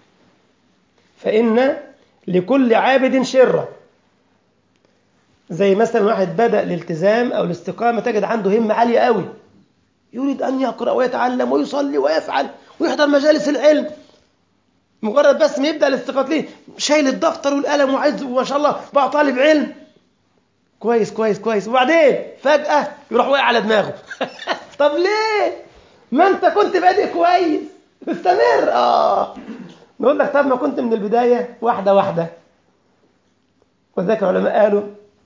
[SPEAKER 1] فإن لكل عابد شرة زي مثلا واحد بدأ الالتزام أو الاستقامة تجد عنده همة عالية قوي يريد أن يقرأ ويتعلم ويصلي ويفعل ويحضر مجالس العلم مجرد بس ما يبدأ الاستقامة شايل الدفتر والقلم وعايز وما شاء الله بقى طالب علم كويس كويس كويس وبعدين فجأة يروح واقع على دماغه طب ليه؟ ما أنت كنت بادئ كويس استمر آه نقول لك طب ما كنت من البداية واحدة واحدة وذلك العلماء قالوا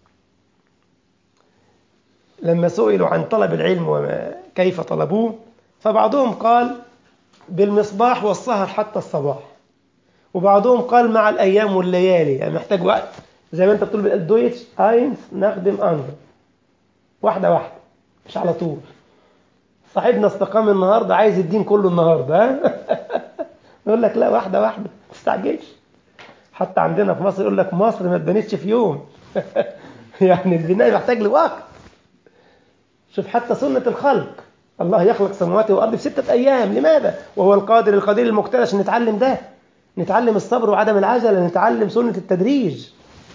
[SPEAKER 1] لما سئلوا عن طلب العلم وكيف طلبوه فبعضهم قال بالمصباح والسهر حتى الصباح وبعضهم قال مع الأيام والليالي يعني محتاج وقت زي ما انت بتقول بالدويتش اينس نخدم أنظر واحدة واحدة مش على طول صاحبنا استقام النهاردة عايز الدين كله النهاردة ها يقول لك لا واحدة واحدة ما تستعجلش حتى عندنا في مصر يقول لك مصر ما اتبنتش في يوم يعني البناء محتاج لوقت شوف حتى سنة الخلق الله يخلق السماوات والأرض في ستة أيام لماذا؟ وهو القادر القدير المقتدر عشان نتعلم ده نتعلم الصبر وعدم العجلة نتعلم سنة التدريج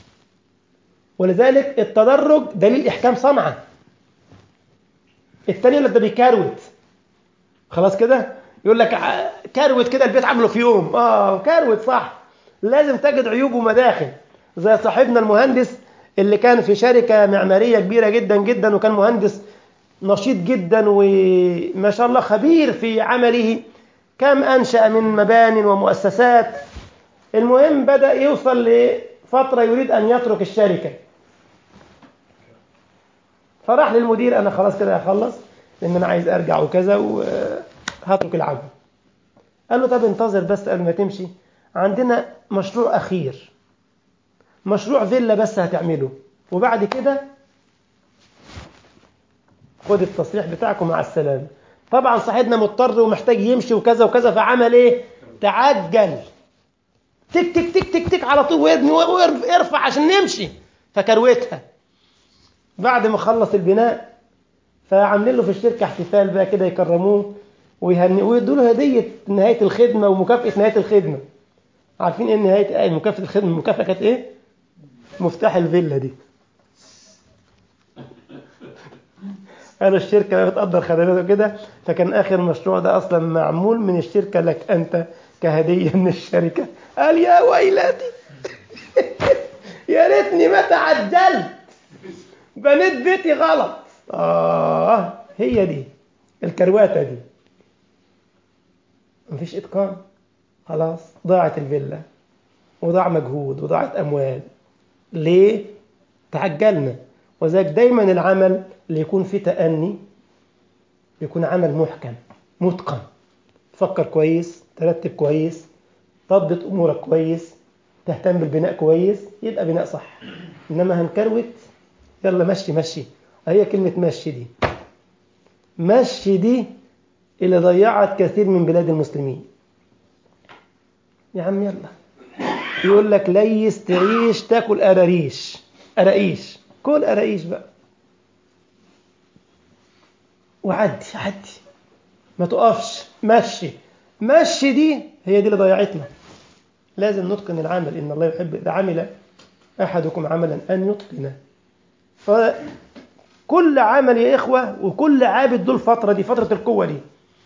[SPEAKER 1] ولذلك التدرج دليل إحكام صنعة التاني يقول لك ده بيكروت خلاص كده يقول لك كروت كده البيت عامله في يوم اه كروت صح لازم تجد عيوب ومداخل زي صاحبنا المهندس اللي كان في شركة معمارية كبيرة جدا جدا وكان مهندس نشيط جدا وما شاء الله خبير في عمله كم أنشأ من مبان ومؤسسات المهم بدأ يوصل لفترة يريد أن يترك الشركة فراح للمدير أنا خلاص كده هخلص لأن أنا عايز أرجع وكذا وهترك العمل قال له طب انتظر بس قبل ما تمشي عندنا مشروع أخير مشروع فيلا بس هتعمله وبعد كده خد التصريح بتاعكم مع السلامة طبعا صاحبنا مضطر ومحتاج يمشي وكذا وكذا فعمل ايه تعجل تك تك تك تك تك على طول وابني وارفع عشان نمشي فكروتها بعد ما خلص البناء فعاملين له في الشركة احتفال بقى كده يكرموه ويهنئوه ويدوا له هدية نهاية الخدمة ومكافأة نهاية الخدمة عارفين ايه نهاية مكافأة الخدمة المكافأة كانت ايه؟ مفتاح الفيلا دي أنا الشركة بتقدر خدماته كده فكان آخر مشروع ده أصلا معمول من الشركة لك أنت كهدية من الشركة قال يا ويلتي يا ريتني ما تعجلت بنيت بيتي غلط آه هي دي الكرواتة دي مفيش إتقان خلاص ضاعت الفيلا وضاع مجهود وضاعت أموال ليه؟ تعجلنا وذلك دايما العمل اللي يكون فيه تأني يكون عمل محكم متقن تفكر كويس ترتب كويس تضبط أمورك كويس تهتم بالبناء كويس يبقى بناء صح إنما هنكروت يلا مشي مشي هي كلمة مشي دي مشي دي اللي ضيعت كثير من بلاد المسلمين يا عم يلا يقول لك ليس تعيش تاكل قراريش قراقيش كل قراقيش بقى وعدي عدي ما تقفش مشي مشي دي هي دي اللي ضيعتنا لازم نتقن العمل ان الله يحب اذا عمل احدكم عملا ان يتقنه فكل عمل يا اخوه وكل عابد له الفتره دي فتره القوه دي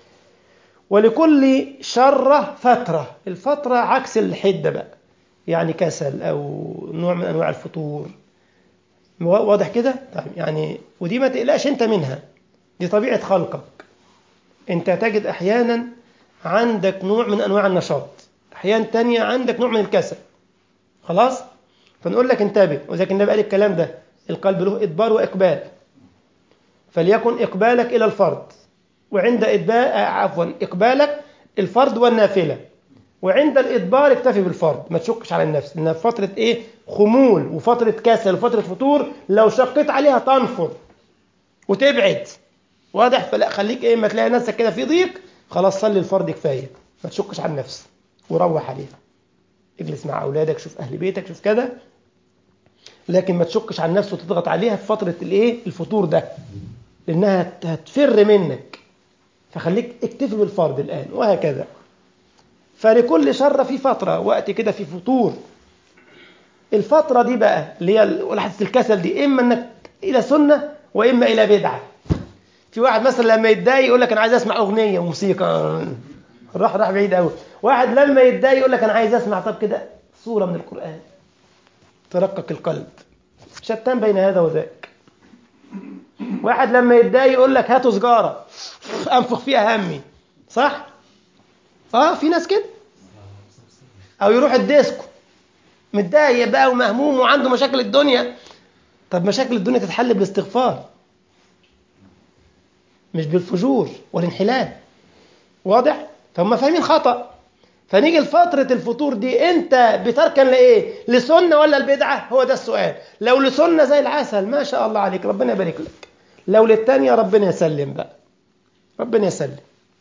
[SPEAKER 1] ولكل شره فتره الفتره عكس الحده بقى يعني كسل او نوع من انواع الفتور واضح كده طيب يعني ودي ما تقلقش انت منها دي طبيعه خلقك انت تجد احيانا عندك نوع من انواع النشاط احيان تانية عندك نوع من الكسل خلاص فنقول لك انتبه وذلك النبي قال الكلام ده القلب له ادبار واقبال فليكن اقبالك الى الفرض وعند ادبار عفوا اقبالك الفرض والنافله وعند الادبار اكتفي بالفرض ما تشكش على النفس انها فتره ايه خمول وفتره كسل وفتره فتور لو شقيت عليها تنفر وتبعد واضح فلا خليك ايه ما تلاقي نفسك كده في ضيق خلاص صلي الفرض كفايه ما تشكش على النفس وروح عليها اجلس مع اولادك شوف اهل بيتك شوف كده لكن ما تشكش على النفس وتضغط عليها في فتره الايه الفتور ده لانها هتفر منك فخليك اكتفي بالفرض الان وهكذا فلكل شر في فتره وقت كده في فتور الفتره دي بقى اللي هي لحظه الكسل دي اما انك الى سنه واما الى بدعه في واحد مثلا لما يتضايق يقول لك انا عايز اسمع اغنيه وموسيقى راح راح بعيد قوي واحد لما يتضايق يقول لك انا عايز اسمع طب كده سوره من القران ترقق القلب شتان بين هذا وذاك واحد لما يتضايق يقول لك هاتوا سجاره انفخ فيها همي صح اه في ناس كده او يروح الديسكو متضايق بقى ومهموم وعنده مشاكل الدنيا طب مشاكل الدنيا تتحل بالاستغفار مش بالفجور والانحلال واضح فهم فاهمين خطأ فنيجي لفترة الفطور دي انت بتركن لايه لسنة ولا البدعة هو ده السؤال لو لسنة زي العسل ما شاء الله عليك ربنا يبارك لك لو للتانية ربنا يسلم بقى ربنا يسلم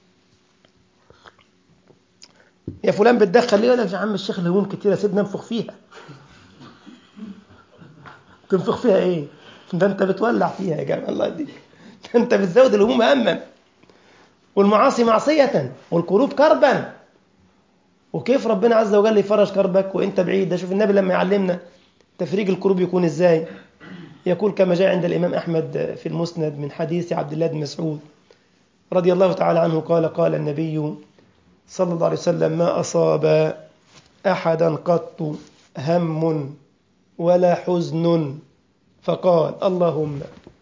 [SPEAKER 1] يا فلان بتدخل ليه يا عم الشيخ الهموم كتيرة سيبنا ننفخ فيها تنفخ فيها ايه ده انت بتولع فيها يا جماعه الله يديك ده انت بتزود الهموم هما والمعاصي معصيه والكروب كربا وكيف ربنا عز وجل يفرج كربك وانت بعيد ده شوف النبي لما يعلمنا تفريج الكروب يكون ازاي يقول كما جاء عند الامام احمد في المسند من حديث عبد الله بن مسعود رضي الله تعالى عنه قال قال النبي صلى الله عليه وسلم ما اصاب احدا قط هم ولا حزن فقال اللهم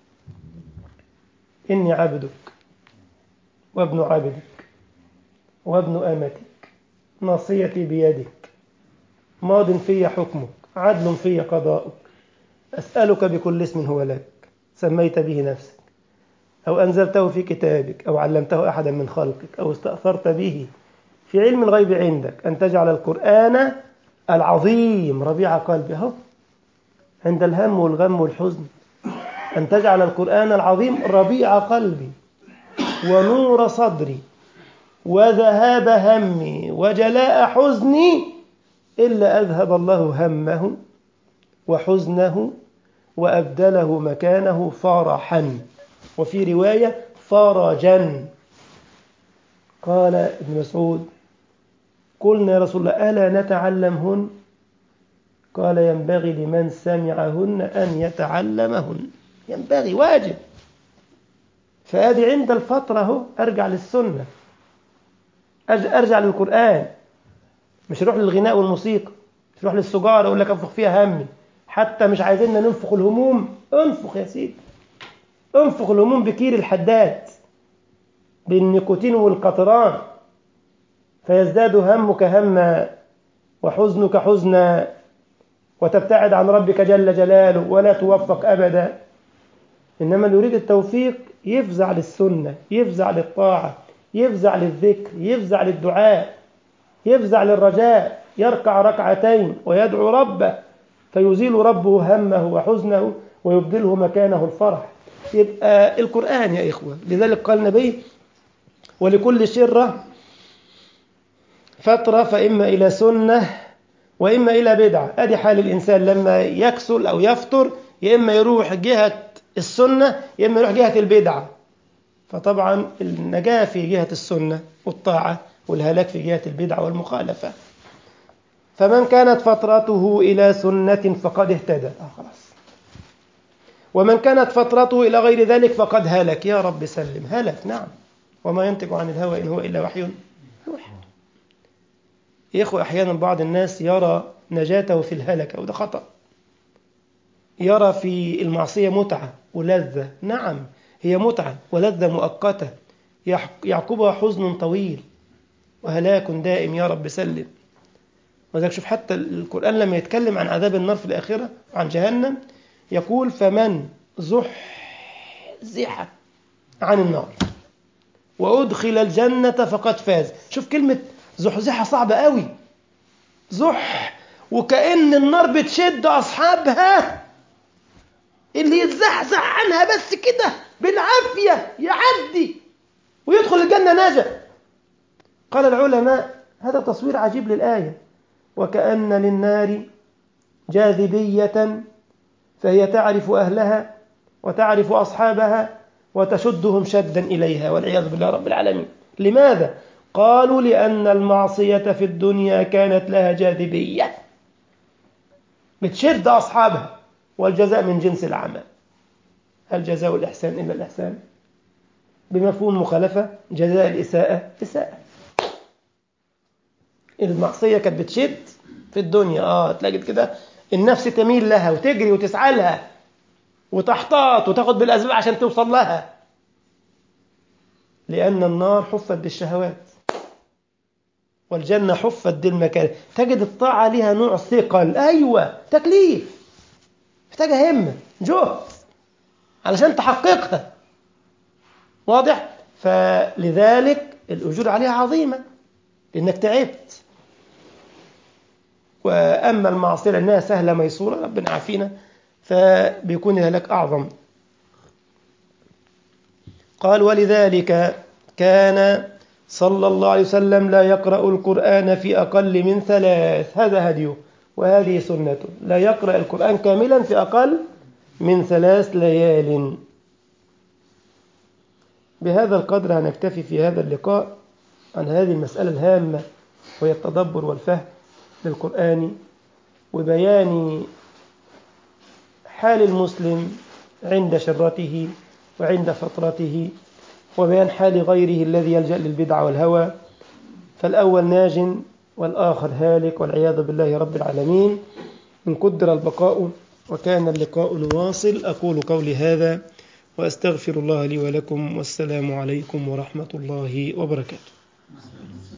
[SPEAKER 1] إني عبدك وابن عبدك وابن أمتك ناصيتي بيدك ماض في حكمك عدل في قضاؤك أسألك بكل اسم هو لك سميت به نفسك أو أنزلته في كتابك أو علمته أحدا من خلقك أو استأثرت به في علم الغيب عندك أن تجعل القرآن العظيم ربيع قلبي أهو عند الهم والغم والحزن أن تجعل القرآن العظيم ربيع قلبي ونور صدري وذهاب همي وجلاء حزني إلا أذهب الله همه وحزنه وأبدله مكانه فرحا وفي رواية فرجا قال ابن مسعود قلنا يا رسول الله ألا نتعلمهن قال ينبغي لمن سمعهن أن يتعلمهن ينبغي واجب فهذه عند الفترة هو أرجع للسنة أرجع للقرآن مش أروح للغناء والموسيقى مش أروح للسجارة أقول لك أنفخ فيها همي حتى مش عايزيننا ننفخ الهموم انفخ يا سيدي انفخ الهموم بكير الحداد بالنيكوتين والقطران فيزداد همك هما وحزنك حزنا وتبتعد عن ربك جل جلاله ولا توفق أبدا إنما اللي يريد التوفيق يفزع للسنة يفزع للطاعة يفزع للذكر يفزع للدعاء يفزع للرجاء يركع ركعتين ويدعو ربه فيزيل ربه همه وحزنه ويبدله مكانه الفرح يبقى القرآن يا إخوة لذلك قال النبي ولكل شرة فترة فإما إلى سنة وإما إلى بدعة أدي حال الإنسان لما يكسل أو يفتر يا إما يروح جهة السنة يا إما يروح جهة البدعة فطبعا النجاة في جهة السنة والطاعة والهلاك في جهة البدعة والمخالفة فمن كانت فترته إلى سنة فقد اهتدى آه خلاص ومن كانت فترته إلى غير ذلك فقد هلك يا رب سلم هلك نعم وما ينطق عن الهوى إن هو إلا وحي يوحى يا إخوة أحيانا بعض الناس يرى نجاته في الهلكة وده خطأ يرى في المعصية متعة ولذة نعم هي متعة ولذة مؤقتة يعقبها حزن طويل وهلاك دائم يا رب سلم وذلك شوف حتى القرآن لما يتكلم عن عذاب النار في الآخرة عن جهنم يقول فمن زحزح عن النار وأدخل الجنة فقد فاز شوف كلمة زحزحة صعبة قوي زح وكأن النار بتشد أصحابها اللي يتزحزح عنها بس كده بالعافية يعدي ويدخل الجنة نجا قال العلماء هذا تصوير عجيب للآية وكأن للنار جاذبية فهي تعرف أهلها وتعرف أصحابها وتشدهم شدا إليها والعياذ بالله رب العالمين لماذا؟ قالوا لأن المعصية في الدنيا كانت لها جاذبية بتشد أصحابها والجزاء من جنس العمل هل جزاء الإحسان إلا الإحسان بمفهوم مخالفة جزاء الإساءة إساءة المعصية كانت بتشد في الدنيا آه تلاقي كده النفس تميل لها وتجري وتسعى لها وتحتاط وتاخد بالأسباب عشان توصل لها لأن النار حفت بالشهوات والجنة حفت بالمكان تجد الطاعة لها نوع ثقل أيوة تكليف محتاجة همة جهد علشان تحققها واضح فلذلك الأجور عليها عظيمة لأنك تعبت وأما المعصية لأنها سهلة ميسورة ربنا عافينا فبيكون الهلاك أعظم قال ولذلك كان صلى الله عليه وسلم لا يقرأ القرآن في أقل من ثلاث هذا هديه وهذه سنته لا يقرأ القرآن كاملا في أقل من ثلاث ليال بهذا القدر هنكتفي في هذا اللقاء عن هذه المسألة الهامة وهي التدبر والفهم للقرآن وبيان حال المسلم عند شرته وعند فترته وبيان حال غيره الذي يلجأ للبدع والهوى فالأول ناج والآخر هالك والعياذ بالله رب العالمين إن قدر البقاء وكان اللقاء نواصل أقول قولي هذا وأستغفر الله لي ولكم والسلام عليكم ورحمة الله وبركاته